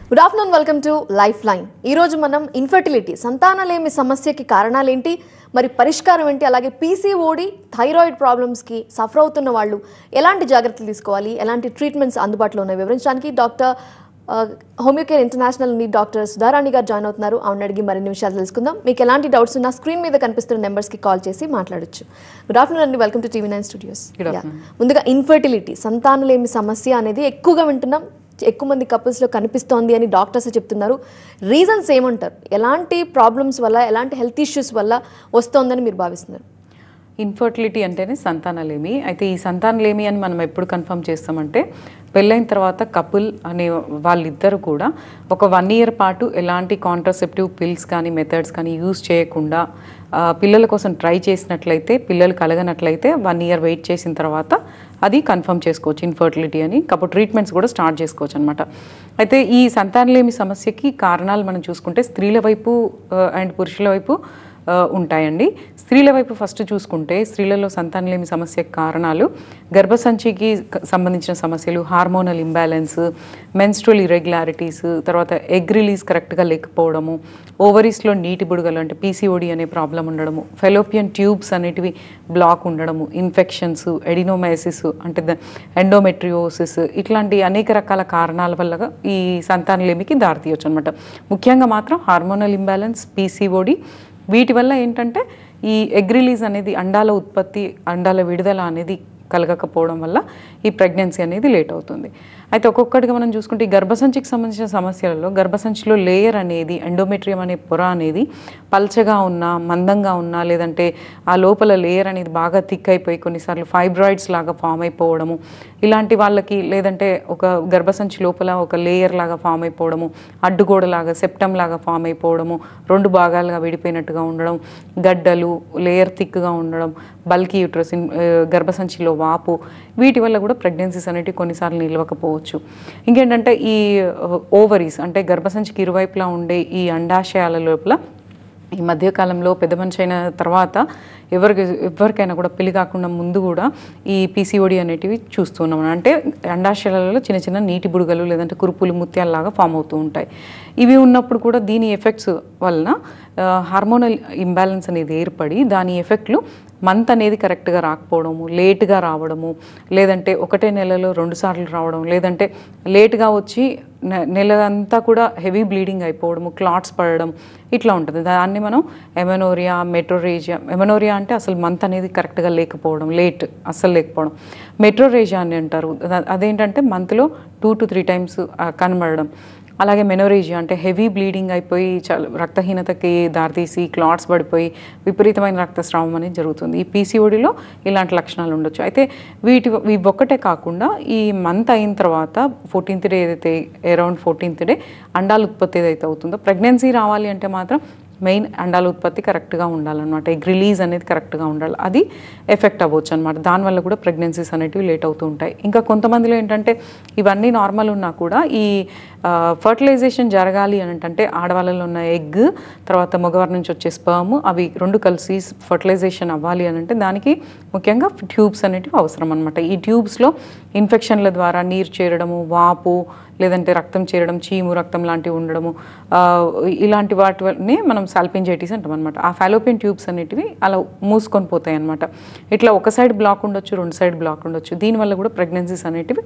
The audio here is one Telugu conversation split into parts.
Good afternoon welcome to life line ఈరోజు మనం ఇన్ఫర్టిలిటీ సంతానలేమి సమస్యకి కారణాలేంటి మరి పరిష్కారం ఏంటి అలాగే పీసీఓడి థైరాయిడ్ ప్రాబ్లమ్స్కి సఫర్ అవుతున్న వాళ్ళు ఎలాంటి జాగ్రత్తలు తీసుకోవాలి ఎలాంటి ట్రీట్మెంట్స్ అందుబాటులో ఉన్నాయి వివరించడానికి డాక్టర్ హోమియోకేర్ ఇంటర్నేషనల్ నీ డాక్టర్ సుధారాణి గారు జాయిన్ అవుతున్నారు ఆవిడ అడిగి మరిన్ని విషయాలు తెలుసుకుందాం మీకు ఎలాంటి డౌట్స్ ఉన్నా స్క్రీన్ మీద కనిపిస్తున్న నెంబర్స్కి కాల్ చేసి మాట్లాడొచ్చు గుడ్ ఆఫ్టర్నూన్ అండి welcome to TV nine studios Good afternoon. ముందుగా ఇన్ఫర్టిలిటీ సంతానలేమి సమస్య అనేది ఎక్కువగా వింటున్నాం ఎక్కువ మంది కపుల్స్లో కనిపిస్తోంది అని డాక్టర్స్ చెప్తున్నారు రీజన్స్ ఏమంటారు ఎలాంటి ప్రాబ్లమ్స్ వల్ల ఎలాంటి హెల్త్ ఇష్యూస్ వల్ల వస్తోందని మీరు భావిస్తున్నారు ఇన్ఫర్టిలిటీ అంటేనే సంతానలేమి అయితే ఈ సంతానలేమి అని మనం ఎప్పుడు కన్ఫర్మ్ చేస్తామంటే పెళ్ళైన తర్వాత కపుల్ అనే వాళ్ళిద్దరు కూడా ఒక వన్ ఇయర్ పాటు ఎలాంటి కాంట్రసెప్టివ్ పిల్స్ కానీ మెథడ్స్ కానీ యూజ్ చేయకుండా ఆ, పిల్లల కోసం ట్రై చేసినట్లయితే పిల్లలు కలగనట్లయితే వన్ ఇయర్ వెయిట్ చేసిన తర్వాత అది కన్ఫర్మ్ చేసుకోవచ్చు ఇన్ఫర్టిలిటీ అని అప్పుడు ట్రీట్మెంట్స్ కూడా స్టార్ట్ చేసుకోవచ్చు అనమాట అయితే ఈ సంతానలేమి సమస్యకి కారణాలు మనం చూసుకుంటే స్త్రీల వైపు అండ్ పురుషుల వైపు ఆ, ఉంటాయండి స్త్రీల వైపు ఫస్ట్ చూసుకుంటే స్త్రీలలో సంతానలేమి సమస్య కారణాలు గర్భసంచికి క- సంబంధించిన సమస్యలు హార్మోనల్ ఇంబ్యాలెన్స్ మెన్స్ట్రల్ ఇరెగ్యులారిటీస్ తర్వాత ఎగ్ రిలీజ్ కరెక్ట్గా లేకపోవడము ఓవరీస్లో నీటి బుడగలు అంటే పీసీఓడి అనే ప్రాబ్లం ఉండడము ఫెలోపియన్ ట్యూబ్స్ అనేటివి బ్లాక్ ఉండడము ఇన్ఫెక్షన్స్ ఎడినోమైసిస్ అంటే ఎండోమెట్రియోసిస్ ఇట్లాంటి అనేక రకాల కారణాల వల్ల ఈ సంతానలేమికి దారితీయొచ్చు అనమాట ముఖ్యంగా మాత్రం హార్మోనల్ ఇంబ్యాలెన్స్ పీసీఓడి వీటి వల్ల ఏంటంటే ఈ ఎగ్ రిలీజ్ అనేది అండాల ఉత్పత్తి అండాల విడుదల అనేది కలగకపోవడం వల్ల ఈ ప్రెగ్నెన్సీ అనేది లేట్ అవుతుంది అయితే ఒక్కొక్కటిగా మనం చూసుకుంటే ఈ గర్భసంచికి సంబంధించిన సమస్యలలో గర్భసంచిలో లేయర్ అనేది ఎండోమెట్రియం అనే పొర అనేది పల్చగా ఉన్నా మందంగా ఉన్నా లేదంటే ఆ లోపల లేయర్ అనేది బాగా థిక్ అయిపోయి కొన్నిసార్లు ఫైబ్రాయిడ్స్ లాగా ఫామ్ అయిపోవడము ఇలాంటి వాళ్ళకి లేదంటే ఒక గర్భసంచి లోపల ఒక లేయర్ లాగా ఫామ్ అయిపోవడము అడ్డుగోడ లాగా సెప్టమ్ లాగా ఫామ్ అయిపోవడము రెండు భాగాలుగా విడిపోయినట్టుగా ఉండడం గడ్డలు లేయర్ థిక్గా ఉండడం బల్కీ యూట్రస్ గర్భసంచిలో వాపు వీటి వల్ల కూడా ప్రెగ్నెన్సీస్ అనేటివి కొన్నిసార్లు నిలవకపోవచ్చు ఇంకేంటంటే ఈ ఓవరీస్ అంటే గర్భసంచికి ఇరువైపులా ఉండే ఈ అండాశయాల లోపల ఈ మధ్యకాలంలో పెద్ద మనిషి అయిన తర్వాత ఎవరికి ఎవరికైనా కూడా పెళ్లి కాకుండా ముందు కూడా ఈ పీసీఓడి అనేటివి చూస్తున్నాం అంటే అండాశయాలలో చిన్న చిన్న నీటి బుడగలు లేదంటే కురుపులు ముత్యాలలాగా ఫామ్ అవుతూ ఉంటాయి ఇవి ఉన్నప్పుడు కూడా దీని ఎఫెక్ట్స్ వలన హార్మోనల్ ఇంబ్యాలెన్స్ అనేది ఏర్పడి దాని ఎఫెక్ట్లు మంత్ అనేది కరెక్ట్గా రాకపోవడము లేట్గా రావడము లేదంటే ఒకటే నెలలో రెండు సార్లు రావడం లేదంటే లేట్గా వచ్చి నె- నెల అంతా కూడా హెవీ బ్లీడింగ్ అయిపోవడము క్లాట్స్ పడడం ఇట్లా ఉంటుంది దాన్ని మనం ఎమెనోరియా మెట్రోరేజియా ఎమెనోరియా అంటే అసలు మంత్ అనేది కరెక్ట్గా లేకపోవడం లేట్ అస్సలు లేకపోవడం మెట్రోరేజియా అని అంటారు దా- అదేంటంటే మంత్లో టూ టు త్రీ టైమ్స్ కనబడడం అలాగే మెనోరేజియా అంటే హెవీ బ్లీడింగ్ అయిపోయి చాలా రక్తహీనతకి దారితీసి క్లాట్స్ పడిపోయి విపరీతమైన రక్తస్రావం అనేది జరుగుతుంది ఈ పీసీఓడిలో ఇలాంటి లక్షణాలు ఉండొచ్చు అయితే వీటి ఇవి ఒక్కటే కాకుండా ఈ మంత్ అయిన తర్వాత ఫోర్టీన్త్ డే ఏదైతే అరౌండ్ ఫోర్టీన్త్ డే అండాల ఉత్పత్తి ఏదైతే అవుతుందో ప్రెగ్నెన్సీ రావాలి అంటే మాత్రం మెయిన్ అండాల ఉత్పత్తి కరెక్ట్గా ఉండాలన్నమాట ఎగ్ రిలీజ్ అనేది కరెక్ట్గా ఉండాలి అది ఎఫెక్ట్ అవ్వచ్చు అనమాట దానివల్ల కూడా ప్రెగ్నెన్సీస్ అనేటివి లేట్ అవుతూ ఉంటాయి ఇంకా కొంతమందిలో ఏంటంటే ఇవన్నీ నార్మల్ ఉన్నా కూడా ఈ ఫర్టిలైజేషన్ జరగాలి అని అంటే ఆడవాళ్ళలో ఉన్న ఎగ్ తర్వాత మగవారి నుంచి వచ్చే స్పర్మ్ అవి రెండు కలిసి ఫర్టిలైజేషన్ అవ్వాలి అని అంటే దానికి ముఖ్యంగా ట్యూబ్స్ అనేటివి అవసరం అనమాట ఈ ట్యూబ్స్లో ఇన్ఫెక్షన్ల ద్వారా నీరు చేరడము వాపు లేదంటే రక్తం చేరడం చీము రక్తం లాంటివి ఉండడము ఆ, ఇలాంటి వాటిని మనం సాల్పింజైటిస్ అంటాం అనమాట ఆ ఫాలోపియన్ ట్యూబ్స్ అనేటివి అలా మూసుకొని పోతాయి అనమాట ఇట్లా ఒక సైడ్ బ్లాక్ ఉండొచ్చు రెండు సైడ్ బ్లాక్ ఉండొచ్చు దీనివల్ల కూడా ప్రెగ్నెన్సీస్ అనేటివి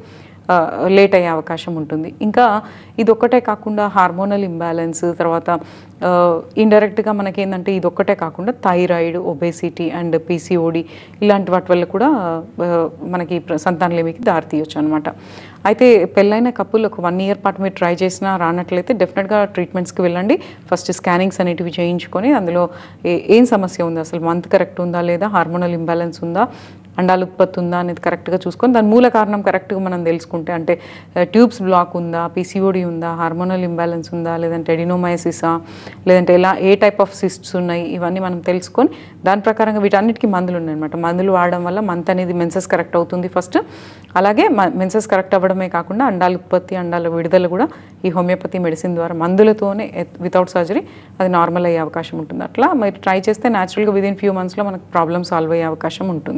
లేట్ అయ్యే అవకాశం ఉంటుంది ఇంకా ఇది ఒక్కటే కాకుండా హార్మోనల్ ఇంబ్యాలెన్స్ తర్వాత ఇండైరెక్ట్గా మనకి ఏంటంటే ఇది ఒక్కటే కాకుండా థైరాయిడ్ ఒబేసిటీ అండ్ పీసీఓడి ఇలాంటి వాటి వల్ల కూడా ఆ, మనకి ప్ర- సంతానలేమికి దారితీయొచ్చు అనమాట అయితే పెళ్ళైన కప్పులు ఒక వన్ ఇయర్ పాటు మీరు ట్రై చేసినా రానట్లయితే డెఫినెట్గా ట్రీట్మెంట్స్కి వెళ్ళండి ఫస్ట్ స్కానింగ్స్ అనేటివి చేయించుకొని అందులో ఏ- ఏం సమస్య ఉంది అసలు మంత్ కరెక్ట్ ఉందా లేదా హార్మోనల్ ఇంబ్యాలెన్స్ ఉందా అండాలు ఉత్పత్తి ఉందా అనేది కరెక్ట్గా చూసుకొని దాని మూల కారణం కరెక్ట్గా మనం తెలుసుకుంటే అంటే ట్యూబ్స్ బ్లాక్ ఉందా పీసీఓడి ఉందా హార్మోనల్ ఇంబ్యాలెన్స్ ఉందా లేదంటే ఎడినోమైసిసా లేదంటే ఎలా ఏ టైప్ ఆఫ్ సిస్ట్స్ ఉన్నాయి ఇవన్నీ మనం తెలుసుకొని దాని ప్రకారంగా వీటన్నిటికీ మందులు ఉన్నాయి అనమాట మందులు వాడడం వల్ల మంత్ అనేది మెన్సెస్ కరెక్ట్ అవుతుంది ఫస్ట్ అలాగే మెన్సెస్ కరెక్ట్ అవ్వడమే కాకుండా అండాల ఉత్పత్తి అండాల విడుదల కూడా ఈ హోమియోపతి మెడిసిన్ ద్వారా మందులతోనే వితౌట్ సర్జరీ అది నార్మల్ అయ్యే అవకాశం ఉంటుంది అట్లా మీరు ట్రై చేస్తే న్యాచురల్గా విదిన్ ఫ్యూ మంత్స్లో మనకు ప్రాబ్లమ్ సాల్వ్ అయ్యే అవకాశం ఉంటుంది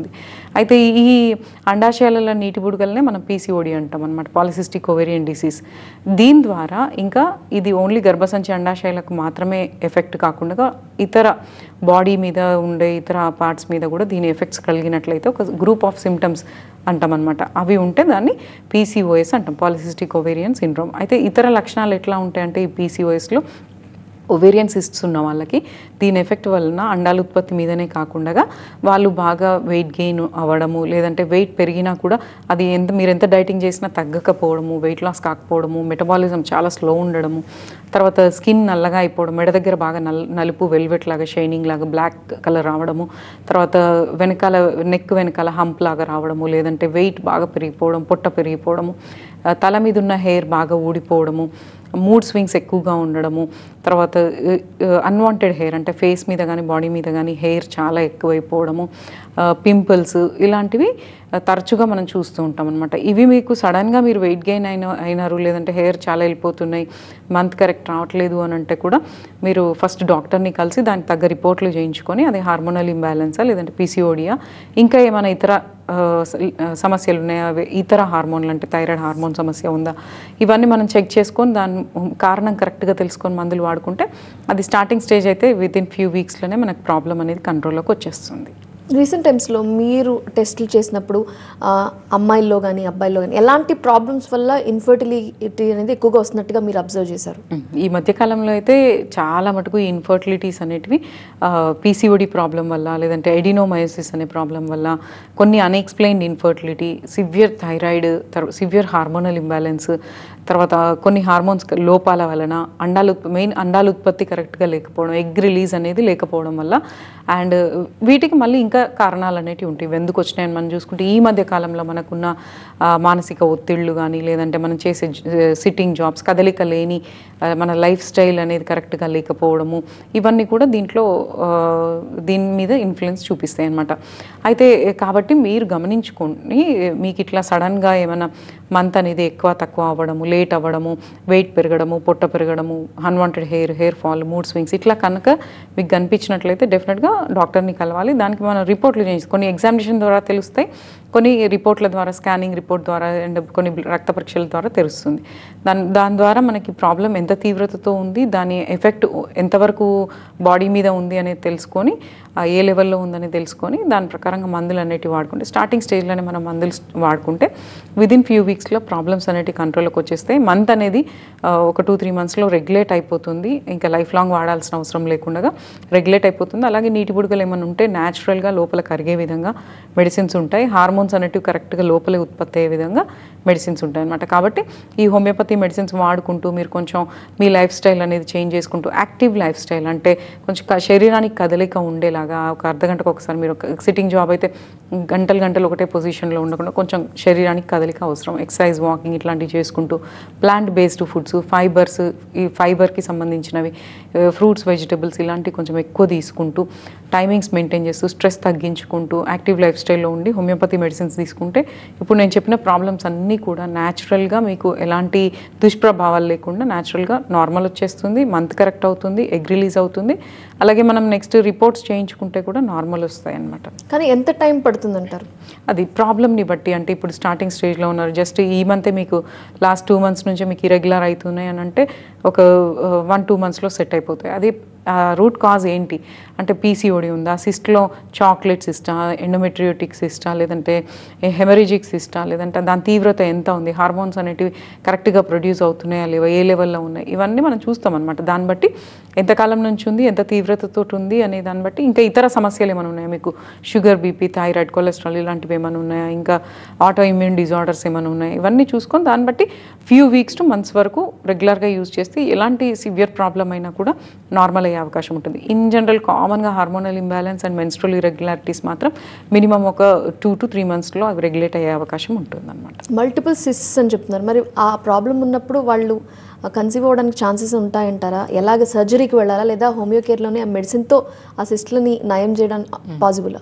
అయితే ఈ అండాశయాలలో నీటి బుడగలనే మనం పీసీఓడి అంటాం అనమాట పాలిసిస్టిక్ ఓవేరియన్ డిసీజ్ దీని ద్వారా ఇంకా ఇది ఓన్లీ గర్భసంచి అండాశయాలకు మాత్రమే ఎఫెక్ట్ కాకుండా ఇతర బాడీ మీద ఉండే ఇతర పార్ట్స్ మీద కూడా దీని ఎఫెక్ట్స్ కలిగినట్లయితే ఒక గ్రూప్ ఆఫ్ సిమ్టమ్స్ అంటాం అనమాట అవి ఉంటే దాన్ని పీసీఓఎస్ అంటాం పాలిసిస్టిక్ ఓవేరియన్ సిండ్రోమ్ అయితే ఇతర లక్షణాలు ఎట్లా ఉంటాయంటే ఈ పీసీఓఎస్లో ఒవేరియన్ సిస్ట్స్ ఉన్న వాళ్ళకి దీని ఎఫెక్ట్ వలన అండాల ఉత్పత్తి మీదనే కాకుండా వాళ్ళు బాగా వెయిట్ గెయిన్ అవ్వడము లేదంటే వెయిట్ పెరిగినా కూడా అది ఎంత మీరు ఎంత డైటింగ్ చేసినా తగ్గకపోవడము వెయిట్ లాస్ కాకపోవడము మెటబాలిజం చాలా స్లో ఉండడము తర్వాత స్కిన్ నల్లగా అయిపోవడం మెడ దగ్గర బాగా నల్ నలుపు వెల్వెట్ లాగా షైనింగ్ లాగా బ్లాక్ కలర్ రావడము తర్వాత వెనకాల నెక్ వెనకాల హంప్ లాగా రావడము లేదంటే వెయిట్ బాగా పెరిగిపోవడం పొట్ట పెరిగిపోవడము ఆ, తల మీద ఉన్న హెయిర్ బాగా ఊడిపోవడము మూడ్ స్వింగ్స్ ఎక్కువగా ఉండడము తర్వాత అన్వాంటెడ్ హెయిర్ అంటే ఫేస్ మీద కానీ బాడీ మీద కానీ హెయిర్ చాలా ఎక్కువైపోవడము పింపుల్స్ ఇలాంటివి ఆ, తరచుగా మనం చూస్తూ ఉంటాం అనమాట ఇవి మీకు సడన్గా మీరు వెయిట్ గెయిన్ అయిన అయినారు లేదంటే హెయిర్ చాలా వెళ్ళిపోతున్నాయి మంత్ కరెక్ట్ రావట్లేదు అని అంటే కూడా మీరు ఫస్ట్ డాక్టర్ని కలిసి దానికి తగ్గ రిపోర్ట్లు చేయించుకొని అది హార్మోనల్ ఇంబ్యాలెన్సా లేదంటే పీసీఓడియా ఇంకా ఏమైనా ఇతర ఆ, స- ఆ, సమస్యలు ఉన్నాయా అవి ఇతర హార్మోన్లు అంటే థైరాయిడ్ హార్మోన్ సమస్య ఉందా ఇవన్నీ మనం చెక్ చేసుకొని దాని కారణం కరెక్ట్గా తెలుసుకొని మందులు వాడుకుంటే అది స్టార్టింగ్ స్టేజ్ అయితే విత్ ఇన్ ఫ్యూ వీక్స్లోనే మనకు ప్రాబ్లం అనేది కంట్రోల్లోకి వచ్చేస్తుంది రీసెంట్ టైమ్స్లో మీరు టెస్టులు చేసినప్పుడు ఆ, అమ్మాయిల్లో కానీ అబ్బాయిల్లో కానీ ఎలాంటి ప్రాబ్లమ్స్ వల్ల ఇన్ఫర్టిలిటీ అనేది ఎక్కువగా వస్తున్నట్టుగా మీరు అబ్జర్వ్ చేశారు ఉమ్, ఈ మధ్యకాలంలో అయితే చాలా మటుకు ఈ ఇన్ఫర్టిలిటీస్ అనేటివి పీసీఓడి ప్రాబ్లం వల్ల లేదంటే ఎడినోమయోసిస్ అనే ప్రాబ్లం వల్ల కొన్ని అన్ఎక్స్ప్లెయిన్డ్ ఇన్ఫర్టిలిటీ సివియర్ థైరాయిడ్ తర్వాత సివియర్ హార్మోనల్ ఇంబ్యాలెన్స్ తర్వాత కొన్ని హార్మోన్స్ లోపాల వలన అండాలు మెయిన్ అండాల ఉత్పత్తి కరెక్ట్గా లేకపోవడం ఎగ్ రిలీజ్ అనేది లేకపోవడం వల్ల అండ్ వీటికి మళ్ళీ ఇంకా కారణాలు అనేటివి ఉంటాయి ఇవి ఎందుకు వచ్చినాయని మనం చూసుకుంటే ఈ మధ్య కాలంలో మనకున్న ఆ, మానసిక ఒత్తిళ్ళు కానీ లేదంటే మనం చేసే సిట్టింగ్ జాబ్స్ కదలిక లేని ఆ, మన లైఫ్ స్టైల్ అనేది కరెక్ట్గా లేకపోవడము ఇవన్నీ కూడా దీంట్లో ఆ, దీని మీద ఇన్ఫ్లుయెన్స్ చూపిస్తాయి అన్నమాట అయితే కాబట్టి మీరు గమనించుకొని మీకు ఇట్లా సడన్గా ఏమైనా మంత్ అనేది ఎక్కువ తక్కువ అవ్వడము లేట్ అవ్వడము వెయిట్ పెరగడము పొట్ట పెరగడము unwanted hair hair fall mood swings ఇట్లా కనుక మీకు కనిపించినట్లయితే డెఫినెట్గా డాక్టర్ని కలవాలి దానికి మనం రిపోర్ట్లు చేయించి కొన్ని ఎగ్జామినేషన్ ద్వారా తెలుస్తాయి కొన్ని రిపోర్ట్ల ద్వారా స్కానింగ్ రిపోర్ట్ ద్వారా అండ్ కొన్ని రక్త పరీక్షల ద్వారా తెలుస్తుంది దాని దాని ద్వారా మనకి ప్రాబ్లం ఎంత తీవ్రతతో ఉంది దాని ఎఫెక్ట్ ఎంతవరకు బాడీ మీద ఉంది అనేది తెలుసుకొని ఆ ఏ లెవెల్లో ఉందని తెలుసుకొని దాని ప్రకారంగా మందులు అనేటివి వాడుకుంటే స్టార్టింగ్ స్టేజ్లోనే మనం మందులు స్- వాడుకుంటే విదిన్ ఫ్యూ వీక్స్లో ప్రాబ్లమ్స్ అనేటివి కంట్రోల్లోకి వచ్చేస్తాయి మంత్ అనేది ఆ, ఒక టూ త్రీ మంత్స్లో రెగ్యులేట్ అయిపోతుంది ఇంకా లైఫ్ లాంగ్ వాడాల్సిన అవసరం లేకుండా రెగ్యులేట్ అయిపోతుంది అలాగే నీటి బుడగలు ఏమైనా ఉంటే న్యాచురల్గా లోపల కరిగే విధంగా మెడిసిన్స్ ఉంటాయి హార్మోన్స్ అనేటివి కరెక్ట్గా లోపలే ఉత్పత్తి అయ్యే విధంగా మెడిసిన్స్ ఉంటాయి అనమాట కాబట్టి ఈ హోమియోపతి మెడిసిన్స్ వాడుకుంటూ మీరు కొంచెం మీ లైఫ్ స్టైల్ అనేది చేంజ్ చేసుకుంటూ యాక్టివ్ లైఫ్ స్టైల్ అంటే కొంచెం క- శరీరానికి కదలిక ఉండేలాగా ఒక అర్ధ గంటకు ఒకసారి మీరు ఒక సిట్టింగ్ జాబ్ అయితే గంటలు గంటలు ఒకటే పొజిషన్లో ఉండకుండా కొంచెం శరీరానికి కదలిక అవసరం ఎక్సర్సైజ్ వాకింగ్ ఇట్లాంటివి చేసుకుంటూ ప్లాంట్ బేస్డ్ ఫుడ్స్ ఫైబర్స్ ఈ ఫైబర్కి సంబంధించినవి ఫ్రూట్స్ వెజిటబుల్స్ ఇలాంటివి కొంచెం ఎక్కువ తీసుకుంటూ టైమింగ్స్ మెయింటైన్ చేస్తూ స్ట్రెస్ తగ్గించుకుంటూ యాక్టివ్ లైఫ్ స్టైల్లో ఉండి హోమియోపతి మెడిసిన్స్ తీసుకుంటే ఇప్పుడు నేను చెప్పిన ప్రాబ్లమ్స్ అన్నీ కూడా న్యాచురల్గా మీకు ఎలాంటి దుష్ప్రభావాలు లేకుండా న్యాచురల్గా నార్మల్ వచ్చేస్తుంది మంత్ కరెక్ట్ అవుతుంది ఎగ్ రిలీజ్ అవుతుంది అలాగే మనం నెక్స్ట్ రిపోర్ట్స్ చేయించుకుంటే కూడా నార్మల్ వస్తాయి అన్నమాట కానీ ఎంత టైం పడుతుందంటారు అది ప్రాబ్లమ్ని బట్టి అంటే ఇప్పుడు స్టార్టింగ్ స్టేజ్లో ఉన్నారు జస్ట్ ఈ మంతే మీకు లాస్ట్ టూ మంత్స్ నుంచి మీకు ఇరెగ్యులర్ అవుతున్నాయి అని అంటే ఒక వన్ టూ మంత్స్లో సెట్ అయిపోతాయి అది రూట్ కాజ్ ఏంటి అంటే పీసీఓడి ఉందా సిస్ట్లో చాక్లెట్ సిస్టా ఎండోమెట్రియోటిక్ సిస్టా లేదంటే హెమరేజిక్ సిస్టా లేదంటే దాని తీవ్రత ఎంత ఉంది హార్మోన్స్ అనేటివి కరెక్ట్గా ప్రొడ్యూస్ అవుతున్నాయా లేవా ఏ లెవెల్లో ఉన్నాయి ఇవన్నీ మనం చూస్తాం అనమాట దాన్ని బట్టి ఎంతకాలం నుంచి ఉంది ఎంత తీవ్రతతో ఉంది అనే దాన్ని బట్టి ఇంకా ఇతర సమస్యలు ఏమైనా ఉన్నాయా మీకు షుగర్ బీపీ థైరాయిడ్ కొలెస్ట్రాల్ ఇలాంటివి ఏమైనా ఉన్నాయా ఇంకా ఆటో ఇమ్యూన్ డిజార్డర్స్ ఏమైనా ఉన్నాయా ఇవన్నీ చూసుకొని దాన్ని బట్టి ఫ్యూ వీక్స్ టు మంత్స్ వరకు రెగ్యులర్గా యూజ్ చేస్తే ఎలాంటి సివియర్ ప్రాబ్లం అయినా కూడా నార్మల్ అయ్యే అవకాశం ఉంటుంది ఇన్ జనరల్ కామన్గా hormonal imbalance and menstrual irregularities మాత్రం మినిమం ఒక టూ టు త్రీ మంత్స్లో అవి రెగ్యులేట్ అయ్యే అవకాశం ఉంటుంది అనమాట మల్టిపుల్ సిస్ట్స్ అని చెప్తున్నారు మరి ఆ ప్రాబ్లం ఉన్నప్పుడు వాళ్ళు కన్సీవ్ అవ్వడానికి ఛాన్సెస్ ఉంటాయంటారా ఎలాగ సర్జరీకి వెళ్ళాలా లేదా హోమియో కేర్లోనే ఆ మెడిసిన్తో ఆ సిస్ట్లని నయం చేయడానికి పాసిబులా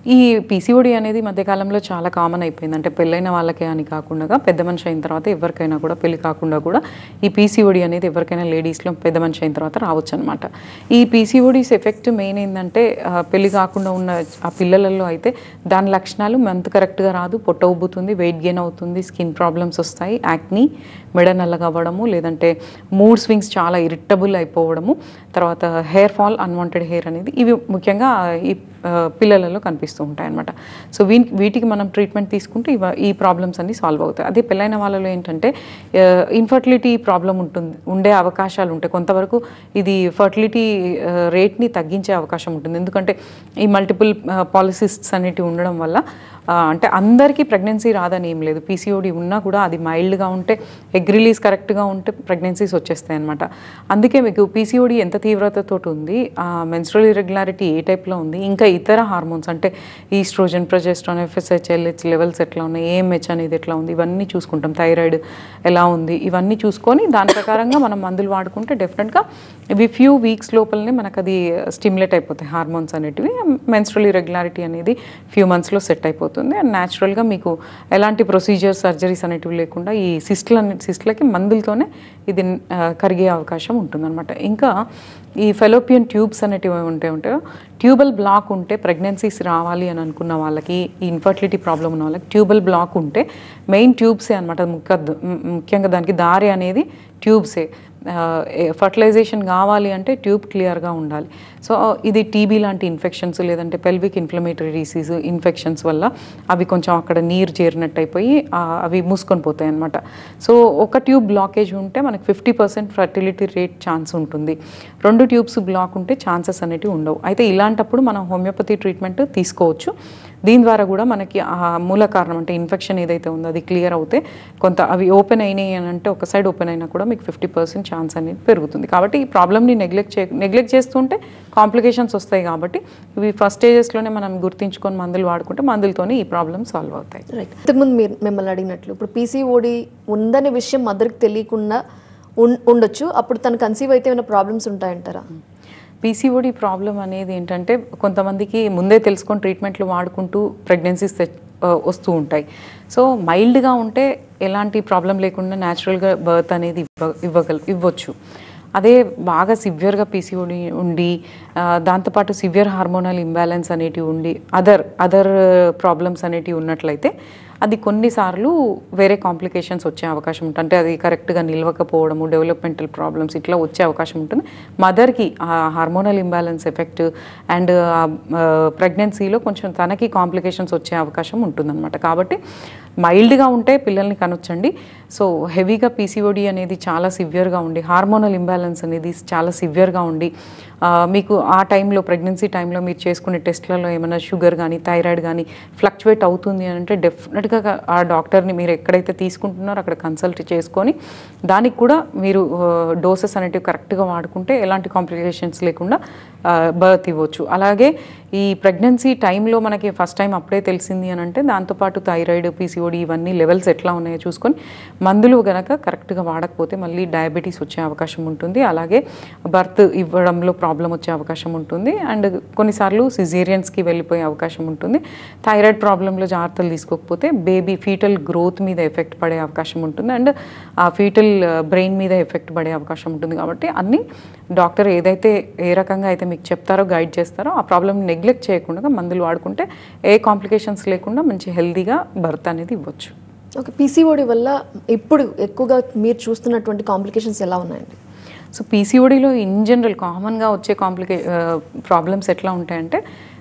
ఈ పీసీఓడి అనేది మధ్యకాలంలో చాలా కామన్ అయిపోయింది అంటే పెళ్ళైన వాళ్ళకే అని కాకుండా పెద్ద మనిషి అయిన తర్వాత ఎవరికైనా కూడా పెళ్లి కాకుండా కూడా ఈ పీసీఓడి అనేది ఎవరికైనా లేడీస్లో పెద్ద మనిషి అయిన తర్వాత రావచ్చు అనమాట ఈ పీసీఓడిస్ ఎఫెక్ట్ మెయిన్ ఏంటంటే ఆ, పెళ్లి కాకుండా ఉన్న ఆ పిల్లలలో అయితే దాని లక్షణాలు మంత్ కరెక్ట్గా రాదు పొట్ట ఉబ్బుతుంది వెయిట్ గెయిన్ అవుతుంది స్కిన్ ప్రాబ్లమ్స్ వస్తాయి యాక్ని మెడ నల్లగా అవ్వడము లేదంటే మూడ్ స్వింగ్స్ చాలా ఇరిటబుల్ అయిపోవడము తర్వాత హెయిర్ ఫాల్ అన్వాంటెడ్ హెయిర్ అనేది ఇవి ముఖ్యంగా ఈ ఆ, పిల్లలలో కనిపిస్తూ ఉంటాయి అనమాట సో వీ వీటికి మనం ట్రీట్మెంట్ తీసుకుంటే ఇవ ఈ ప్రాబ్లమ్స్ అన్ని సాల్వ్ అవుతాయి అదే పెళ్ళైన వాళ్ళలో ఏంటంటే ఇన్ఫర్టిలిటీ ప్రాబ్లం ఉంటుంది ఉండే అవకాశాలు ఉంటాయి కొంతవరకు ఇది ఫర్టిలిటీ రేట్ని తగ్గించే అవకాశం ఉంటుంది ఎందుకంటే ఈ మల్టిపుల్ పాలసిస్ట్స్ అనేటివి ఉండడం వల్ల ఆ, అంటే అందరికీ ప్రెగ్నెన్సీ రాదని ఏం లేదు పీసీఓడి ఉన్నా కూడా అది మైల్డ్గా ఉంటే ఎగ్ రిలీజ్ కరెక్ట్గా ఉంటే ప్రెగ్నెన్సీస్ వచ్చేస్తాయి అనమాట అందుకే మీకు పీసీఓడి ఎంత తీవ్రతతో ఉంది మెన్స్ట్రల్ ఇరెగ్యులారిటీ ఏ టైప్లో ఉంది ఇంకా ఇతర హార్మోన్స్ అంటే oestrogen progesterone FSH LH levels ఎట్లా ఉన్నాయి ఏఎంహెచ్ అనేది ఎట్లా ఉంది ఇవన్నీ చూసుకుంటాం థైరాయిడ్ ఎలా ఉంది ఇవన్నీ చూసుకొని దాని ప్రకారంగా మనం మందులు వాడుకుంటే డెఫినెట్గా ఇవి ఫ్యూ వీక్స్ లోపలనే మనకు అది స్టిమ్యులేట్ అయిపోతాయి హార్మోన్స్ అనేటివి మెన్స్ట్రల్ ఇరెగ్యులారిటీ అనేది ఫ్యూ మంత్స్లో సెట్ అయిపోతుంది అండ్ న్యాచురల్గా మీకు ఎలాంటి ప్రొసీజర్ సర్జరీస్ అనేటివి లేకుండా ఈ సిస్ట్ల సిస్ట్లకి మందులతోనే ఇది ఆ, కరిగే అవకాశం ఉంటుందన్నమాట ఇంకా ఈ ఫెలోపియన్ ట్యూబ్స్ అనేటివి ఉంటే ఉంటాయో ట్యూబల్ బ్లాక్ ఉంటే ప్రెగ్నెన్సీస్ రావాలి అని అనుకున్న వాళ్ళకి ఈ ఇన్ఫర్టిలిటీ ప్రాబ్లం ఉన్న వాళ్ళకి ట్యూబల్ బ్లాక్ ఉంటే మెయిన్ ట్యూబ్సే అనమాట ముఖ్య ముఖ్యంగా దానికి దారి అనేది ట్యూబ్సే ఫర్టిలైజేషన్ కావాలి అంటే ట్యూబ్ క్లియర్గా ఉండాలి సో ఇది టీబీ లాంటి ఇన్ఫెక్షన్స్ లేదంటే పెల్విక్ ఇన్ఫ్లమేటరీ డిసీజ్ ఇన్ఫెక్షన్స్ వల్ల అవి కొంచెం అక్కడ నీరు చేరినట్టు అయిపోయి ఆ, అవి మూసుకొని పోతాయి అనమాట సో ఒక ట్యూబ్ బ్లాకేజ్ ఉంటే మనకి fifty percent fertility rate chance ఉంటుంది రెండు ట్యూబ్స్ బ్లాక్ ఉంటే ఛాన్సెస్ అనేటివి ఉండవు అయితే ఇలాంటప్పుడు మనం హోమియోపతి ట్రీట్మెంట్ తీసుకోవచ్చు దీని ద్వారా కూడా మనకి ఆ మూల కారణం అంటే ఇన్ఫెక్షన్ ఏదైతే ఉందో అది క్లియర్ అవుతే కొంత అవి ఓపెన్ అయినాయి అని అంటే ఒక సైడ్ ఓపెన్ అయినా కూడా మీకు ఫిఫ్టీ పర్సెంట్ ఛాన్స్ అనేది పెరుగుతుంది కాబట్టి ఈ ప్రాబ్లమ్ని నెగ్లెక్ట్ చే నెగ్లెక్ట్ చేస్తుంటే కాంప్లికేషన్స్ వస్తాయి కాబట్టి ఇవి ఫస్ట్ స్టేజెస్లోనే మనం గుర్తించుకొని మందులు వాడుకుంటే మందులతోనే ఈ ప్రాబ్లమ్ సాల్వ్ అవుతాయి రైట్ ఇంతకుముందు మీరు మిమ్మల్ని అడిగినట్లు ఇప్పుడు పీసీఓడి ఉందనే విషయం మదర్కి తెలియకుండా ఉన్- ఉండొచ్చు అప్పుడు తను కన్సీవ్ అయితే ఏమైనా ప్రాబ్లమ్స్ ఉంటాయంటారా పీసీఓడి ప్రాబ్లం అనేది ఏంటంటే కొంతమందికి ముందే తెలుసుకొని ట్రీట్మెంట్లు వాడుకుంటూ ప్రెగ్నెన్సీస్ వస్తూ ఉంటాయి సో మైల్డ్గా ఉంటే ఎలాంటి ప్రాబ్లం లేకుండా న్యాచురల్గా బర్త్ అనేది ఇవ్వ ఇవ్వగల ఇవ్వచ్చు అదే బాగా సివియర్గా పీసీఓడి ఉండి ఆ, దాంతోపాటు సివియర్ హార్మోనల్ ఇంబ్యాలెన్స్ అనేటివి ఉండి అదర్ అదర్ ప్రాబ్లమ్స్ అనేటివి ఉన్నట్లయితే అది కొన్నిసార్లు వేరే కాంప్లికేషన్స్ వచ్చే అవకాశం ఉంటుంది అంటే అది కరెక్ట్గా నిలవకపోవడము డెవలప్మెంటల్ ప్రాబ్లమ్స్ ఇట్లా వచ్చే అవకాశం ఉంటుంది మదర్కి ఆ హార్మోనల్ ఇంబ్యాలెన్స్ ఎఫెక్ట్ అండ్ ప్రెగ్నెన్సీలో కొంచెం తనకి కాంప్లికేషన్స్ వచ్చే అవకాశం ఉంటుందన్నమాట కాబట్టి మైల్డ్గా ఉంటే పిల్లల్ని కనొచ్చండి సో హెవీగా పీసీఓడి అనేది చాలా సివియర్గా ఉండి హార్మోనల్ ఇంబ్యాలెన్స్ అనేది చాలా సివియర్గా ఉండి ఆ, మీకు ఆ టైంలో ప్రెగ్నెన్సీ టైంలో మీరు చేసుకునే టెస్ట్లలో ఏమైనా షుగర్ కానీ థైరాయిడ్ కానీ ఫ్లక్చువేట్ అవుతుంది అని అంటే డెఫినెట్గా ఆ డాక్టర్ని మీరు ఎక్కడైతే తీసుకుంటున్నారో అక్కడ కన్సల్ట్ చేసుకొని దానికి కూడా మీరు డోసెస్ అనేటివి కరెక్ట్గా వాడుకుంటే ఎలాంటి కాంప్లికేషన్స్ లేకుండా బర్త్ ఇవ్వచ్చు అలాగే ఈ ప్రెగ్నెన్సీ టైంలో మనకి ఫస్ట్ టైం అప్పుడే తెలిసింది అని అంటే దాంతోపాటు థైరాయిడ్ పీసీఓడి ఇవన్నీ లెవెల్స్ ఎట్లా ఉన్నాయో చూసుకొని మందులు గనక కరెక్ట్గా వాడకపోతే మళ్ళీ డయాబెటీస్ వచ్చే అవకాశం ఉంటుంది అలాగే బర్త్ ఇవ్వడంలో ప్రాబ్లం వచ్చే అవకాశం ఉంటుంది అండ్ కొన్నిసార్లు సిజేరియన్స్కి వెళ్ళిపోయే అవకాశం ఉంటుంది థైరాయిడ్ ప్రాబ్లంలో జాగ్రత్తలు తీసుకోకపోతే బేబీ ఫీటల్ గ్రోత్ మీద ఎఫెక్ట్ పడే అవకాశం ఉంటుంది అండ్ ఆ ఫీటల్ బ్రెయిన్ మీద ఎఫెక్ట్ పడే అవకాశం ఉంటుంది కాబట్టి అన్నీ డాక్టర్ ఏదైతే ఏ రకంగా అయితే మీకు చెప్తారో గైడ్ చేస్తారో ఆ ప్రాబ్లమ్ నెగ్లెక్ట్ చేయకుండా మందులు వాడుకుంటే ఏ కాంప్లికేషన్స్ లేకుండా మంచి హెల్తీగా బర్త్ అనేది ఇవ్వచ్చు ఓకే పీసీఓడి వల్ల ఇప్పుడు ఎక్కువగా మీరు చూస్తున్నటువంటి కాంప్లికేషన్స్ ఎలా ఉన్నాయండి సో పీసీఓడిలో ఇన్ జనరల్ కామన్గా వచ్చే కాంప్లికే ప్రాబ్లమ్స్ ఎట్లా ఉంటాయంటే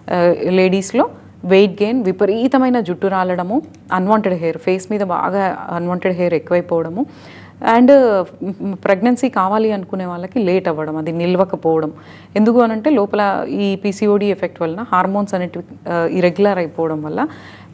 లేడీస్లో వెయిట్ గెయిన్ విపరీతమైన జుట్టు రాలడము అన్వాంటెడ్ హెయిర్ ఫేస్ మీద బాగా అన్వాంటెడ్ హెయిర్ ఎక్కువైపోవడము అండ్ ప్రెగ్నెన్సీ కావాలి అనుకునే వాళ్ళకి లేట్ అవ్వడం అది నిల్వకపోవడం ఎందుకు అనంటే లోపల ఈ పీసీఓడి ఎఫెక్ట్ వలన హార్మోన్స్ అనేటివి ఇరెగ్యులర్ అయిపోవడం వల్ల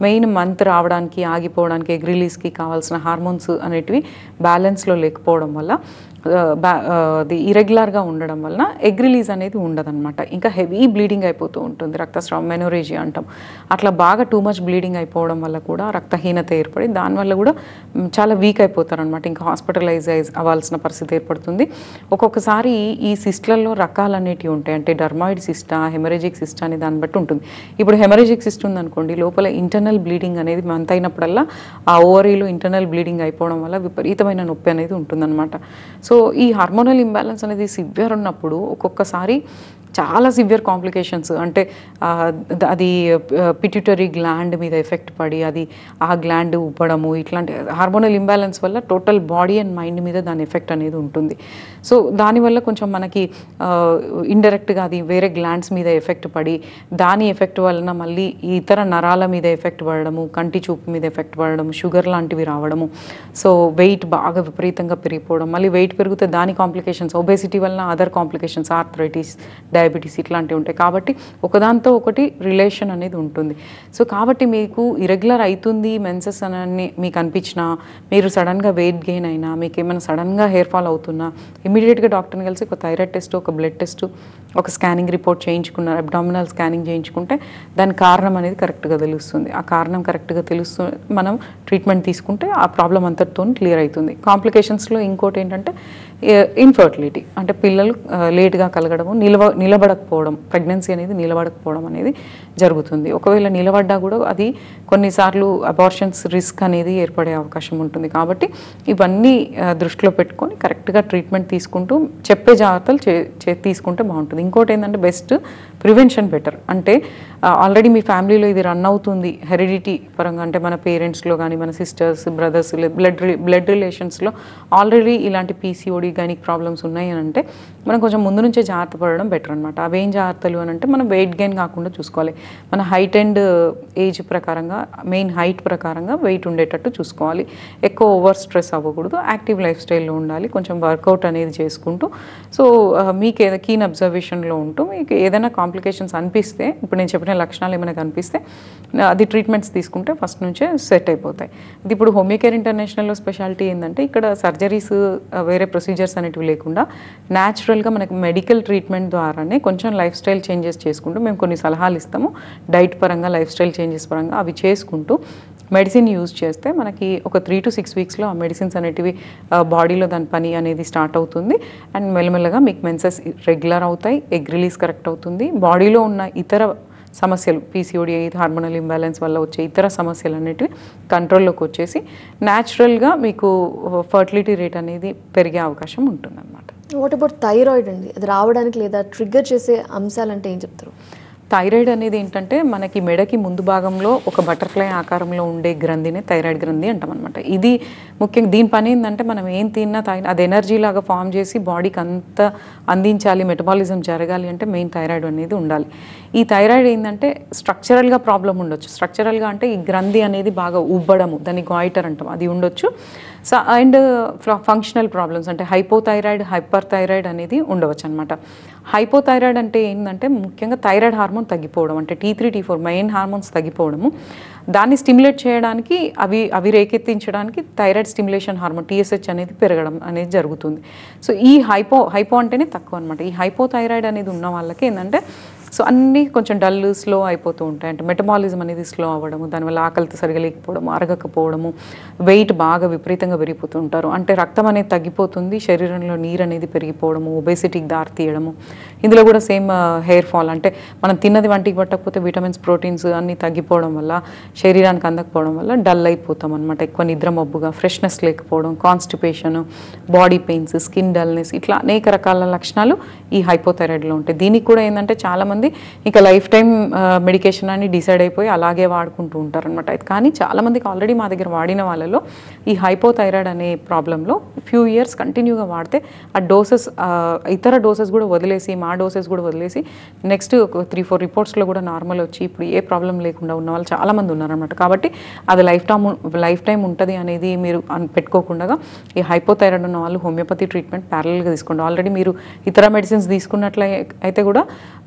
మెయిన్ మంత్ రావడానికి ఆగిపోవడానికి ఎగ్ రిలీజ్కి కావాల్సిన హార్మోన్స్ అనేటివి బ్యాలెన్స్లో లేకపోవడం వల్ల ఆ, బా- ఆ, అది ఇరెగ్యులర్గా ఉండడం వలన ఎగ్ రిలీజ్ అనేది ఉండదన్నమాట ఇంకా హెవీ బ్లీడింగ్ అయిపోతూ ఉంటుంది రక్తస్రావం మెనోరేజీ అంటాం అట్లా బాగా టూ మచ్ బ్లీడింగ్ అయిపోవడం వల్ల కూడా రక్తహీనత ఏర్పడి దానివల్ల కూడా మ్, చాలా వీక్ అయిపోతారు అనమాట ఇంకా హాస్పిటలైజ్ అవ్వాల్సిన పరిస్థితి ఏర్పడుతుంది ఒక్కొక్కసారి ఈ సిస్ట్లలో రకాలు అనేటివి ఉంటాయి అంటే డర్మాయిడ్ సిస్టా హెమరేజిక్ సిస్టా అనే దాన్ని బట్టి ఉంటుంది ఇప్పుడు హెమరేజిక్ సిస్ట్ ఉందనుకోండి లోపల ఇంటర్నల్ బ్లీడింగ్ అనేది మంత్ అయినప్పుడల్లా ఆ ఓవరీలో ఇంటర్నల్ బ్లీడింగ్ అయిపోవడం వల్ల విపరీతమైన నొప్పి అనేది ఉంటుందన్నమాట సో ఈ హార్మోనల్ ఇంబ్యాలెన్స్ అనేది సివియర్ ఉన్నప్పుడు ఒక్కొక్కసారి చాలా సివియర్ కాంప్లికేషన్స్ అంటే ఆ, ద- అది పిట్యూటరీ గ్లాండ్ మీద ఎఫెక్ట్ పడి అది ఆ గ్లాండ్ ఉబ్బడము ఇట్లాంటి హార్మోనల్ ఇంబ్యాలెన్స్ వల్ల టోటల్ బాడీ అండ్ మైండ్ మీద దాని ఎఫెక్ట్ అనేది ఉంటుంది సో దానివల్ల కొంచెం మనకి ఇండైరెక్ట్గా అది వేరే గ్లాండ్స్ మీద ఎఫెక్ట్ పడి దాని ఎఫెక్ట్ వలన మళ్ళీ ఈ ఇతర నరాల మీద ఎఫెక్ట్ పడడము కంటి చూపు మీద ఎఫెక్ట్ పడడము షుగర్ లాంటివి రావడము సో వెయిట్ బాగా విపరీతంగా పెరిగిపోవడం మళ్ళీ వెయిట్ పెరిగితే దాని కాంప్లికేషన్స్ ఒబేసిటీ వలన అదర్ కాంప్లికేషన్స్ ఆర్థరైటిస్ డయాబెటీస్ ఇట్లాంటివి ఉంటాయి కాబట్టి ఒకదాంతో ఒకటి రిలేషన్ అనేది ఉంటుంది సో కాబట్టి మీకు ఇరెగ్యులర్ అవుతుంది మెన్సెస్ అని మీకు అనిపించినా మీరు సడన్గా వెయిట్ గెయిన్ అయినా మీకు ఏమైనా సడన్గా హెయిర్ ఫాల్ అవుతున్నా ఇమీడియట్గా డాక్టర్ని కలిసి ఒక థైరాయిడ్ టెస్ట్ ఒక బ్లడ్ టెస్ట్ ఒక స్కానింగ్ రిపోర్ట్ చేయించుకున్నారు అబ్డామినల్ స్కానింగ్ చేయించుకుంటే దాని కారణం అనేది కరెక్ట్గా తెలుస్తుంది ఆ కారణం కరెక్ట్గా తెలుస్తూ మనం ట్రీట్మెంట్ తీసుకుంటే ఆ ప్రాబ్లం అంతటితో క్లియర్ అవుతుంది కాంప్లికేషన్స్లో ఇంకోటి ఏంటంటే ఇన్ఫర్టిలిటీ అంటే పిల్లలు లేట్గా కలగడము నిలవ నిలబడకపోవడం ప్రెగ్నెన్సీ అనేది నిలబడకపోవడం అనేది జరుగుతుంది ఒకవేళ నిలబడ్డా కూడా అది కొన్నిసార్లు అబార్షన్స్ రిస్క్ అనేది ఏర్పడే అవకాశం ఉంటుంది కాబట్టి ఇవన్నీ ఆ, దృష్టిలో పెట్టుకొని కరెక్ట్గా ట్రీట్మెంట్ తీసుకుంటూ చెప్పే జాగ్రత్తలు చే చే- తీసుకుంటే బాగుంటుంది ఇంకోటి ఏంటంటే బెస్ట్ ప్రివెన్షన్ బెటర్ అంటే ఆల్రెడీ మీ ఫ్యామిలీలో ఇది రన్ అవుతుంది హెరిడిటీ పరంగా అంటే మన పేరెంట్స్లో కానీ మన సిస్టర్స్ బ్రదర్స్ బ్లడ్ బ్లడ్ రిలేషన్స్లో ఆల్రెడీ ఇలాంటి పీసీఓడి గైనిక్ ప్రాబ్లమ్స్ ఉన్నాయి అని అంటే మనం కొంచెం ముందు నుంచే జాగ్రత్త పడడం బెటర్ అనమాట అవేం జాగ్రత్తలు అని అంటే మనం వెయిట్ గెయిన్ కాకుండా చూసుకోవాలి మన హైట్ అండ్ ఏజ్ ప్రకారంగా మెయిన్ హైట్ ప్రకారంగా వెయిట్ ఉండేటట్టు చూసుకోవాలి ఎక్కువ ఓవర్ స్ట్రెస్ అవ్వకూడదు యాక్టివ్ లైఫ్ స్టైల్లో ఉండాలి కొంచెం వర్కౌట్ అనేది చేసుకుంటూ సో ఆ, మీకు ఏదో కీన్ అబ్జర్వేషన్లో ఉంటూ మీకు ఏదైనా కాంప్లికేషన్స్ అనిపిస్తే ఇప్పుడు నేను చెప్పిన లక్షణాలు ఏమైనా కనిపిస్తే ఆ, అది ట్రీట్మెంట్స్ తీసుకుంటే ఫస్ట్ నుంచే సెట్ అయిపోతాయి ఇది ఇప్పుడు హోమియోకేర్ ఇంటర్నేషనల్లో స్పెషాలిటీ ఏంటంటే ఇక్కడ సర్జరీస్ వేరే ప్రొసీజర్స్ అనేటివి లేకుండా న్యాచురల్గా మనకి మెడికల్ ట్రీట్మెంట్ ద్వారానే కొంచెం లైఫ్ స్టైల్ చేంజెస్ చేసుకుంటూ మేము కొన్ని సలహాలు ఇస్తాము డైట్ పరంగా లైఫ్ స్టైల్ చేంజెస్ పరంగా అవి చేసుకుంటూ మెడిసిన్ యూజ్ చేస్తే మనకి ఒక త్రీ టు సిక్స్ వీక్స్లో ఆ మెడిసిన్స్ అనేటివి బాడీలో దాని పని అనేది స్టార్ట్ అవుతుంది అండ్ మెల్లమెల్లగా మీకు మెన్సెస్ రెగ్యులర్ అవుతాయి ఎగ్ రిలీజ్ కరెక్ట్ అవుతుంది బాడీలో ఉన్న ఇతర సమస్యలు పీసీఓడి హార్మోనల్ ఇంబ్యాలెన్స్ వల్ల వచ్చే ఇతర సమస్యలు అనేటివి కంట్రోల్లోకి వచ్చేసి న్యాచురల్గా మీకు ఫర్టిలిటీ రేట్ అనేది పెరిగే అవకాశం ఉంటుందన్నమాట వాట్ అబౌట్ థైరాయిడ్ అండి అది రావడానికి లేదా ట్రిగ్గర్ చేసే అంశాలు అంటే ఏం చెప్తారు థైరాయిడ్ అనేది ఏంటంటే మనకి మెడకి ముందు భాగంలో ఒక బటర్ఫ్లై ఆకారంలో ఉండే గ్రంథినే థైరాయిడ్ గ్రంథి అంటాం అనమాట ఇది ముఖ్యంగా దీని పని ఏంటంటే మనం ఏం తిన్నా తాగినా అది ఎనర్జీ లాగా ఫామ్ చేసి బాడీకి అంత అందించాలి మెటబాలిజం జరగాలి అంటే మెయిన్ థైరాయిడ్ అనేది ఉండాలి ఈ థైరాయిడ్ ఏంటంటే స్ట్రక్చరల్గా ప్రాబ్లం ఉండొచ్చు స్ట్రక్చరల్గా అంటే ఈ గ్రంథి అనేది బాగా ఉబ్బడము దాన్ని గాయిటర్ అంటాం అది ఉండొచ్చు సో అండ్ ఫంక్షనల్ ప్రాబ్లమ్స్ అంటే హైపోథైరాయిడ్ హైపర్ థైరాయిడ్ అనేది ఉండవచ్చు అనమాట హైపోథైరాయిడ్ అంటే ఏంటంటే ముఖ్యంగా థైరాయిడ్ హార్మోన్ తగ్గిపోవడం అంటే T three T four main hormones తగ్గిపోవడము దాన్ని స్టిమ్యులేట్ చేయడానికి అవి అవి రేకెత్తించడానికి థైరాయిడ్ స్టిమ్యులేషన్ హార్మోన్ టీఎస్హెచ్ అనేది పెరగడం అనేది జరుగుతుంది సో ఈ హైపో హైపో అంటేనే తక్కువ అనమాట ఈ హైపోథైరాయిడ్ అనేది ఉన్న వాళ్ళకి ఏంటంటే సో అన్నీ కొంచెం డల్ స్లో అయిపోతూ ఉంటాయి అంటే మెటబాలిజం అనేది స్లో అవ్వడము దానివల్ల ఆకలితో సరిగా లేకపోవడము అరగకపోవడము వెయిట్ బాగా విపరీతంగా పెరిగిపోతూ ఉంటారు అంటే రక్తం అనేది తగ్గిపోతుంది శరీరంలో నీరు అనేది పెరిగిపోవడము ఒబేసిటీకి దారి తీయడము ఇందులో కూడా సేమ్ హెయిర్ ఫాల్ అంటే మనం తిన్నది వంటికి పట్టకపోతే విటమిన్స్ ప్రోటీన్స్ అన్నీ తగ్గిపోవడం వల్ల శరీరానికి అందకపోవడం వల్ల డల్ అయిపోతాం అనమాట ఎక్కువ నిద్ర మబ్బుగా ఫ్రెష్నెస్ లేకపోవడం constipation body pains skin dullness ఇట్లా అనేక రకాల లక్షణాలు ఈ హైపోథైరాయిడ్లో ఉంటాయి దీనికి కూడా ఏంటంటే చాలామంది ఇక లైఫ్ టైం మెడికేషన్ అని డిసైడ్ అయిపోయి అలాగే వాడుకుంటూ ఉంటారు అనమాట కానీ చాలామందికి ఆల్రెడీ మా దగ్గర వాడిన వాళ్ళలో ఈ హైపోథైరాయిడ్ అనే ప్రాబ్లంలో ఫ్యూ ఇయర్స్ కంటిన్యూగా వాడితే ఆ డోసెస్ ఇతర డోసెస్ కూడా వదిలేసి మా డోసెస్ కూడా వదిలేసి నెక్స్ట్ ఒక త్రీ ఫోర్ రిపోర్ట్స్లో కూడా నార్మల్ వచ్చి ఇప్పుడు ఏ ప్రాబ్లం లేకుండా ఉన్న వాళ్ళు చాలామంది ఉన్నారనమాట కాబట్టి అది లైఫ్ టైం లైఫ్ టైం ఉంటుంది అనేది మీరు అన్- పెట్టుకోకుండా ఈ హైపోథైరాయిడ్ ఉన్న వాళ్ళు హోమియోపతి ట్రీట్మెంట్ ప్యారల్గా తీసుకోండి ఆల్రెడీ మీరు ఇతర మెడిసిన్స్ తీసుకున్నట్లయి అయితే కూడా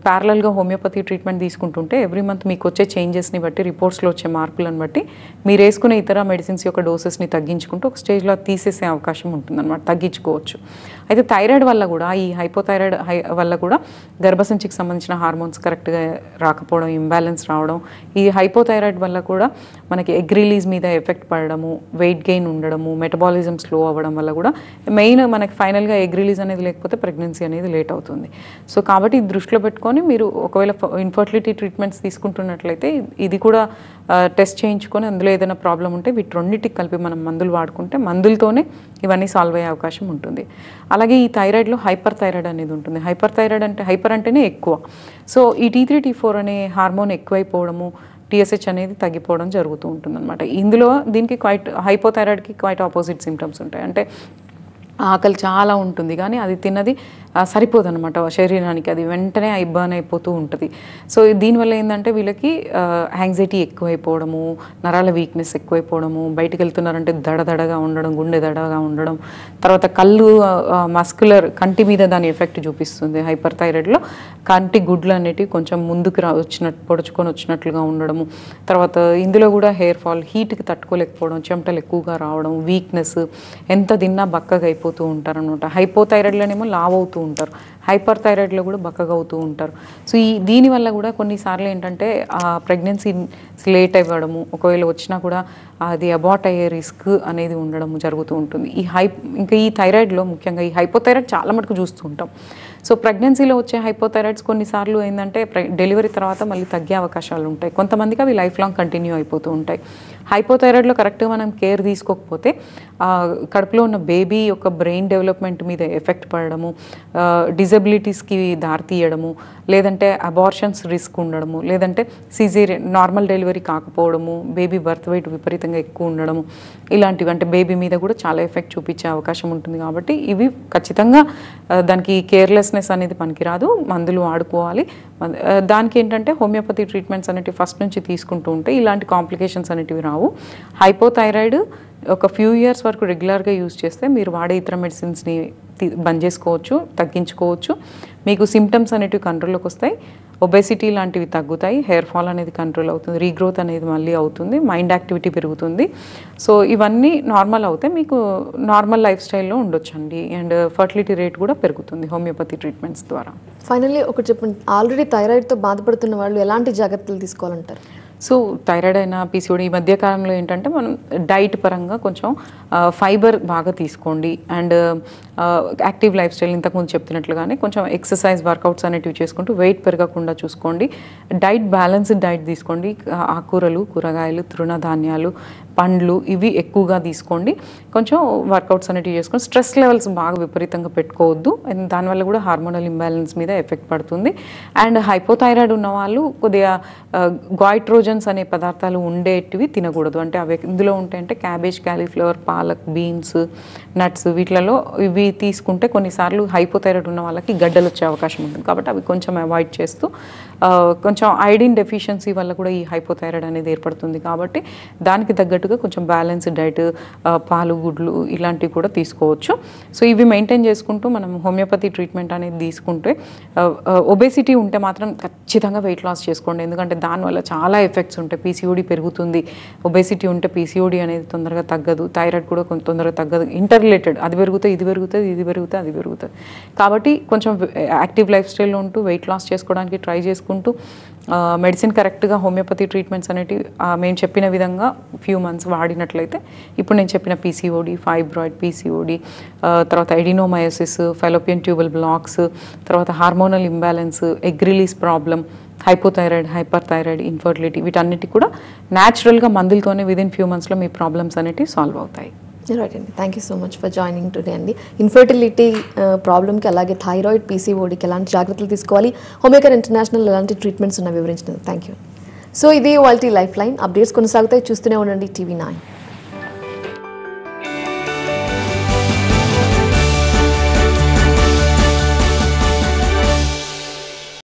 ప్యారలల్గా హోమియోపతి ట్రీట్మెంట్ తీసుకుంటుంటే ఎవ్రీ మంత్ మీకు వచ్చే చేంజెస్ని బట్టి రిపోర్ట్స్లో వచ్చే మార్పులను బట్టి మీరు వేసుకునే ఇతర మెడిసిన్స్ యొక్క డోసెస్ని తగ్గించుకుంటూ ఒక స్టేజ్లో తీసేసే అవకాశం ఉంటుందన్నమాట తగ్గించుకోవచ్చు అయితే థైరాయిడ్ వల్ల కూడా ఈ హైపోథైరాయిడ్ హై వల్ల కూడా గర్భసంచికి సంబంధించిన హార్మోన్స్ కరెక్ట్గా రాకపోవడం ఇంబ్యాలెన్స్ రావడం ఈ హైపోథైరాయిడ్ వల్ల కూడా మనకి ఎగ్ రిలీజ్ మీద ఎఫెక్ట్ పడడము వెయిట్ గెయిన్ ఉండడము మెటబాలిజం స్లో అవ్వడం వల్ల కూడా మెయిన్ మనకి ఫైనల్గా ఎగ్ రిలీజ్ అనేది లేకపోతే ప్రెగ్నెన్సీ అనేది లేట్ అవుతుంది సో కాబట్టి ఇది దృష్టిలో పెట్టుకొని మీరు ఒకవేళ ఇన్ఫర్టిలిటీ ట్రీట్మెంట్స్ తీసుకుంటున్నట్లయితే ఇది కూడా టెస్ట్ చేయించుకొని అందులో ఏదైనా ప్రాబ్లం ఉంటే వీటి రెండింటికి కలిపి మనం మందులు వాడుకుంటే మందులతోనే ఇవన్నీ సాల్వ్ అయ్యే అవకాశం ఉంటుంది అలాగే ఈ థైరాయిడ్లో హైపర్ థైరాయిడ్ అనేది ఉంటుంది హైపర్ థైరాయిడ్ అంటే హైపర్ అంటేనే ఎక్కువ సో ఈ టీ త్రీ టీ ఫోర్ అనే హార్మోన్ ఎక్కువైపోవడము టీఎస్హెచ్ అనేది తగ్గిపోవడం జరుగుతూ ఉంటుంది అనమాట ఇందులో దీనికి క్వైట్ హైపోథైరాయిడ్కి క్వైట్ ఆపోజిట్ సిమ్టమ్స్ ఉంటాయి అంటే ఆకలి చాలా ఉంటుంది కానీ అది తిన్నది సరిపోదు అనమాట శరీరానికి అది వెంటనే ఇబ్బంది అయిపోతూ ఉంటుంది సో దీనివల్ల ఏంటంటే వీళ్ళకి యాంగ్జైటీ ఎక్కువైపోవడము నరాల వీక్నెస్ ఎక్కువైపోవడము బయటికి వెళ్తున్నారంటే దడదడగా ఉండడం గుండె దడగా ఉండడం తర్వాత కళ్ళు మస్కులర్ కంటి మీద దాని ఎఫెక్ట్ చూపిస్తుంది హైపర్ థైరాయిడ్లో కంటి గుడ్లు అనేటివి కొంచెం ముందుకు రా వచ్చినట్టు పొడుచుకొని వచ్చినట్లుగా ఉండడము తర్వాత ఇందులో కూడా హెయిర్ ఫాల్ హీట్కి తట్టుకోలేకపోవడం చెమటలు ఎక్కువగా రావడం వీక్నెస్ ఎంత తిన్నా బక్కగా అయిపోతూ ఉంటారు అనమాట హైపోథైరాయిడ్లోనేమో లావ్ అవుతూ ఉంటారు హైపర్ థైరాయిడ్లో కూడా బక్కగా అవుతూ ఉంటారు సో ఈ దీనివల్ల కూడా కొన్నిసార్లు ఏంటంటే ఆ ప్రెగ్నెన్సీ లేట్ అవ్వడము ఒకవేళ వచ్చినా కూడా అది అబార్ట్ అయ్యే రిస్క్ అనేది ఉండడం జరుగుతూ ఉంటుంది ఈ హై ఇంకా ఈ థైరాయిడ్లో ముఖ్యంగా ఈ హైపోథైరాయిడ్ చాలా మటుకు చూస్తూ ఉంటాం సో ప్రెగ్నెన్సీలో వచ్చే హైపోథైరాయిడ్స్ కొన్నిసార్లు ఏంటంటే డెలివరీ తర్వాత మళ్ళీ తగ్గే అవకాశాలు ఉంటాయి కొంతమందికి అవి లైఫ్ లాంగ్ కంటిన్యూ అయిపోతూ ఉంటాయి హైపోథైరాయిడ్లో కరెక్ట్గా మనం కేర్ తీసుకోకపోతే ఆ, కడుపులో ఉన్న బేబీ యొక్క బ్రెయిన్ డెవలప్మెంట్ మీద ఎఫెక్ట్ పడడము డిజబిలిటీస్కి దారితీయడము లేదంటే అబార్షన్స్ రిస్క్ ఉండడము లేదంటే సిజేరియన్ నార్మల్ డెలివరీ కాకపోవడము బేబీ బర్త్ వెయిట్ విపరీతంగా ఎక్కువ ఉండడము ఇలాంటివి అంటే బేబీ మీద కూడా చాలా ఎఫెక్ట్ చూపించే అవకాశం ఉంటుంది కాబట్టి ఇవి ఖచ్చితంగా ఆ, దానికి కేర్లెస్నెస్ అనేది పనికిరాదు మందులు వాడుకోవాలి మన- ఆ, దానికి ఏంటంటే హోమియోపతి ట్రీట్మెంట్స్ అనేటివి ఫస్ట్ నుంచి తీసుకుంటూ ఉంటే ఇలాంటి కాంప్లికేషన్స్ అనేటివి రావు హైపోథైరాయిడ్ ఒక ఫ్యూ ఇయర్స్ వరకు రెగ్యులర్గా యూజ్ చేస్తే మీరు వాడే ఇతర మెడిసిన్స్ని తీ- బంద్ చేసుకోవచ్చు తగ్గించుకోవచ్చు మీకు సిమ్టమ్స్ అనేటివి కంట్రోల్లోకి వస్తాయి ఒబెసిటీ లాంటివి తగ్గుతాయి హెయిర్ ఫాల్ అనేది కంట్రోల్ అవుతుంది రీగ్రోత్ అనేది మళ్ళీ అవుతుంది మైండ్ యాక్టివిటీ పెరుగుతుంది సో ఇవన్నీ నార్మల్ అవుతాయి మీకు నార్మల్ లైఫ్ స్టైల్లో ఉండొచ్చండి అండ్ ఫర్టిలిటీ రేట్ కూడా పెరుగుతుంది హోమియోపతి ట్రీట్మెంట్స్ ద్వారా ఫైనల్లీ ఒకటి చెప్పండి ఆల్రెడీ థైరాయిడ్తో బాధపడుతున్న వాళ్ళు ఎలాంటి జాగ్రత్తలు తీసుకోవాలంటారు సో థైరాయిడ్ అయినా పీసీఓడి ఈ మధ్య కాలంలో ఏంటంటే మనం డైట్ పరంగా కొంచెం ఫైబర్ బాగా తీసుకోండి అండ్ యాక్టివ్ లైఫ్ స్టైల్ ఇంతకుముందు చెప్తున్నట్లుగానే కొంచెం ఎక్సర్సైజ్ వర్కౌట్స్ అనేటివి చేసుకుంటూ వెయిట్ పెరగకుండా చూసుకోండి డైట్ బ్యాలెన్స్డ్ డైట్ తీసుకోండి ఆ- ఆకుకూరలు కూరగాయలు తృణధాన్యాలు పండ్లు ఇవి ఎక్కువగా తీసుకోండి కొంచెం వర్కౌట్స్ అనేటివి చేసుకొని స్ట్రెస్ లెవెల్స్ బాగా విపరీతంగా పెట్టుకోవద్దు and దానివల్ల కూడా హార్మోనల్ ఇంబ్యాలెన్స్ మీద ఎఫెక్ట్ పడుతుంది అండ్ హైపోథైరాయిడ్ ఉన్న వాళ్ళు కొద్దిగా గాయిట్రోజన్స్ అనే పదార్థాలు ఉండేటివి తినకూడదు అంటే అవి ఇందులో ఉంటాయంటే cabbage cauliflower palak beans nuts వీటిలలో ఇవి తీసుకుంటే కొన్నిసార్లు హైపోథైరాయిడ్ ఉన్న వాళ్ళకి గడ్డలు వచ్చే అవకాశం ఉంటుంది కాబట్టి అవి కొంచెం అవాయిడ్ చేస్తూ ఆ, కొంచెం ఐడిన్ డెఫిషియన్సీ వల్ల కూడా ఈ హైపోథైరాయిడ్ అనేది ఏర్పడుతుంది కాబట్టి దానికి తగ్గట్టుగా కొంచెం బ్యాలెన్స్ డైట్ పాలు గుడ్లు ఇలాంటివి కూడా తీసుకోవచ్చు సో ఇవి మెయింటైన్ చేసుకుంటూ మనం హోమియోపతి ట్రీట్మెంట్ అనేది తీసుకుంటే ఒబేసిటీ ఉంటే మాత్రం ఖచ్చితంగా వెయిట్ లాస్ చేసుకోండి ఎందుకంటే దానివల్ల చాలా ఎఫెక్ట్స్ ఉంటాయి పీసీఓడి పెరుగుతుంది ఒబేసిటీ ఉంటే పీసీఓడి అనేది తొందరగా తగ్గదు థైరాయిడ్ కూడా కొంచెం తొందరగా తగ్గదు ఇంటర్ రిలేటెడ్ అది పెరుగుతుంది ఇది పెరుగుతుంది ఇది పెరుగుతుంది అది పెరుగుతుంది కాబట్టి కొంచెం యాక్టివ్ లైఫ్ స్టైల్లో ఉంటూ వెయిట్ లాస్ చేసుకోవడానికి ట్రై చేసుకుంటూ మెడిసిన్ కరెక్ట్గా హోమియోపతి ట్రీట్మెంట్స్ అనేటివి ఆ, మేము చెప్పిన విధంగా ఫ్యూ మంత్స్ వాడినట్లయితే ఇప్పుడు నేను చెప్పిన పీసీఓడి ఫైబ్రాయిడ్ పీసీఓడి తర్వాత ఎడినోమయోసిస్ ఫెలోపియన్ ట్యూబల్ బ్లాక్స్ తర్వాత hormonal imbalance egg release problem hypothyroid hyperthyroid infertility వీటన్నిటి కూడా న్యాచురల్గా మందులతోనే విదిన్ ఫ్యూ మంత్స్లో మీ ప్రాబ్లమ్స్ అనేటివి సాల్వ్ అవుతాయి రైట్ అండి thank you so much for joining today అండి ఇన్ఫర్టిలిటీ ప్రాబ్లమ్కి అలాగే థైరాయిడ్ పీసీఓడికి ఎలాంటి జాగ్రత్తలు తీసుకోవాలి హోమియోకేర్ ఇంటర్నేషనల్ ఎలాంటి ట్రీట్మెంట్స్ ఉన్న వివరించినందుకు థ్యాంక్ యూ సో ఇది వాళ్ళ లైఫ్ లైన్ అప్డేట్స్ కొనసాగుతాయి చూస్తూనే ఉండండి టీవీ నైన్